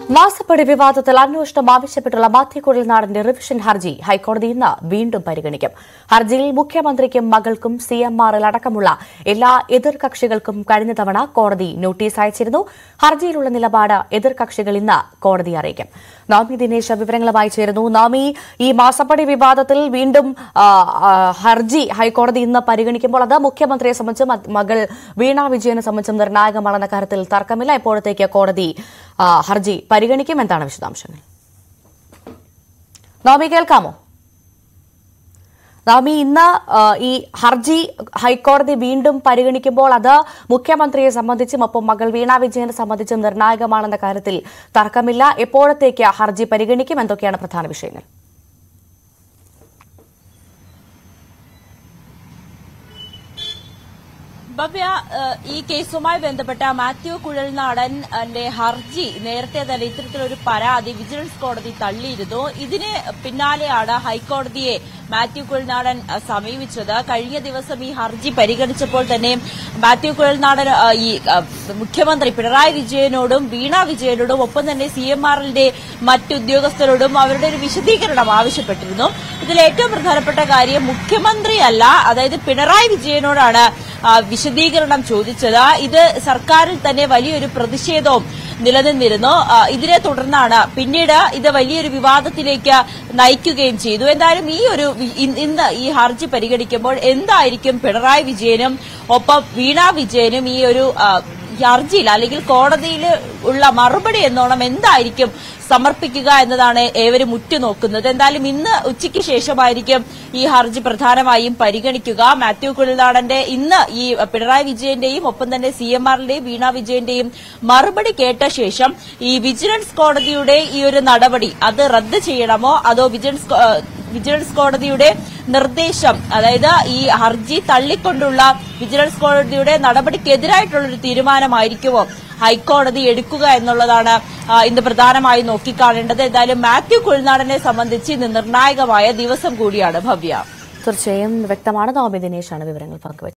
മാസപ്പടി വിവാദത്തിൽ അന്വേഷണം ആവശ്യപ്പെട്ടുള്ള മാത്യു കുഴൽനാടന്റെ റിവിഷൻ ഹർജി ഹൈക്കോടതി ഇന്ന് വീണ്ടും പരിഗണിക്കും ഹർജിയിൽ മുഖ്യമന്ത്രിക്കും മകൾക്കും സി എം ആറിൽ അടക്കമുള്ള എല്ലാ എതിർകക്ഷികൾക്കും കഴിഞ്ഞ തവണ കോടതി നോട്ടീസ് അയച്ചിരുന്നു ഹർജിയിലുള്ള നിലപാട് എതിർകക്ഷികൾ ഇന്ന് കോടതി അറിയിക്കും നവമി ദിനേശ് വിവരങ്ങളുമായി ചേരുന്നു നവമി ഈ മാസപ്പടി വിവാദത്തിൽ വീണ്ടും ആ, ആ, ഹർജി ഹൈക്കോടതി ഇന്ന് പരിഗണിക്കുമ്പോൾ അത് മുഖ്യമന്ത്രിയെ സംബന്ധിച്ചും മ- മകൾ വീണ വിജയനെ സംബന്ധിച്ചും നിർണായകമാണെന്ന കാര്യത്തിൽ തർക്കമില്ല ഇപ്പോഴത്തേക്ക് കോടതി ആ, ഹർജി പരിഗണിക്കും എന്താണ് വിശദാംശങ്ങൾ നവമി കേൾക്കാമോ നവമി ഇന്ന് ആ, ഈ ഹർജി ഹൈക്കോടതി വീണ്ടും പരിഗണിക്കുമ്പോൾ അത് മുഖ്യമന്ത്രിയെ സംബന്ധിച്ചും ഒപ്പം മകൾ വീണ വിജയനെ സംബന്ധിച്ചും നിർണായകമാണെന്ന കാര്യത്തിൽ തർക്കമില്ല എപ്പോഴത്തേക്ക് ഹർജി പരിഗണിക്കും എന്തൊക്കെയാണ് പ്രധാന വിഷയങ്ങൾ ഭവ്യ ഏഹ്, ഈ കേസുമായി ബന്ധപ്പെട്ട മാത്യു കുഴൽനാടന്റെ ഹർജി നേരത്തെ തന്നെ ഇത്തരത്തിലൊരു പരാതി വിജിലൻസ് കോടതി തള്ളിയിരുന്നു ഇതിന് പിന്നാലെയാണ് ഹൈക്കോടതിയെ മാത്യു കുഴൽനാടൻ അഹ്, സമീപിച്ചത് കഴിഞ്ഞ ദിവസം ഈ ഹർജി പരിഗണിച്ചപ്പോൾ തന്നെ മാത്യു കുഴൽനാടൻ അഹ്, ഈ അഹ്, മുഖ്യമന്ത്രി പിണറായി വിജയനോടും വീണ വിജയനോടും ഒപ്പം തന്നെ സി എം ആറിന്റെ മറ്റുദ്യോഗസ്ഥരോടും അവരുടെ ഒരു വിശദീകരണം ആവശ്യപ്പെട്ടിരുന്നു ഇതിൽ ഏറ്റവും പ്രധാനപ്പെട്ട കാര്യം മുഖ്യമന്ത്രിയല്ല അതായത് പിണറായി വിജയനോടാണ് ആ, വിശദീകരണം ചോദിച്ചത് ഇത് സർക്കാരിൽ തന്നെ വലിയൊരു പ്രതിഷേധവും നിലനിന്നിരുന്നു ആ, ഇതിനെ തുടർന്നാണ് പിന്നീട് ഇത് വലിയൊരു വിവാദത്തിലേക്ക് നയിക്കുകയും ചെയ്തു എന്തായാലും ഈ ഒരു വി- ഇ- ഇന്ന് ഈ ഹർജി പരിഗണിക്കുമ്പോൾ എന്തായിരിക്കും പിണറായി വിജയനും ഒപ്പം വീണ വിജയനും ഈ ഒരു ആ, ഈ ഹർജിയിൽ അല്ലെങ്കിൽ കോടതിയിൽ ഉള്ള മറുപടി എന്നോണം എന്തായിരിക്കും സമർപ്പിക്കുക എന്നതാണ് ഏവരും ഉറ്റുനോക്കുന്നത് എന്തായാലും ഇന്ന് ഉച്ചയ്ക്ക് ശേഷമായിരിക്കും ഈ ഹർജി പ്രധാനമായും പരിഗണിക്കുക മാത്യു കുഴൽനാടന്റെ ഇന്ന് ഈ പിണറായി വിജയന്റെയും ഒപ്പം തന്നെ സി എം ആറിന്റെയും വീണ വിജയന്റെയും മറുപടി കേട്ട ശേഷം ഈ വിജിലൻസ് കോടതിയുടെ ഈ ഒരു നടപടി അത് റദ്ദ് ചെയ്യണമോ അതോ വിജിലൻസ് കോ- ഏഹ് വിജിലൻസ് കോടതിയുടെ നിർദ്ദേശം അതായത് ഈ ഹർജി തള്ളിക്കൊണ്ടുള്ള വിജിലൻസ് കോടതിയുടെ നടപടിക്കെതിരായിട്ടുള്ളൊരു തീരുമാനമായിരിക്കുമോ ഹൈക്കോടതി എടുക്കുക എന്നുള്ളതാണ് ആ, ഇന്ന് പ്രധാനമായും നോക്കിക്കാണേണ്ടത് എന്തായാലും മാത്യു കുഴൽനാടനെ സംബന്ധിച്ച് ഇന്ന് നിർണായകമായ ദിവസം കൂടിയാണ് ഭവ്യ തീർച്ചയായും വ്യക്തമാണ് നവമി ദിനേശാണ് വിവരങ്ങൾ പങ്കുവച്ചത്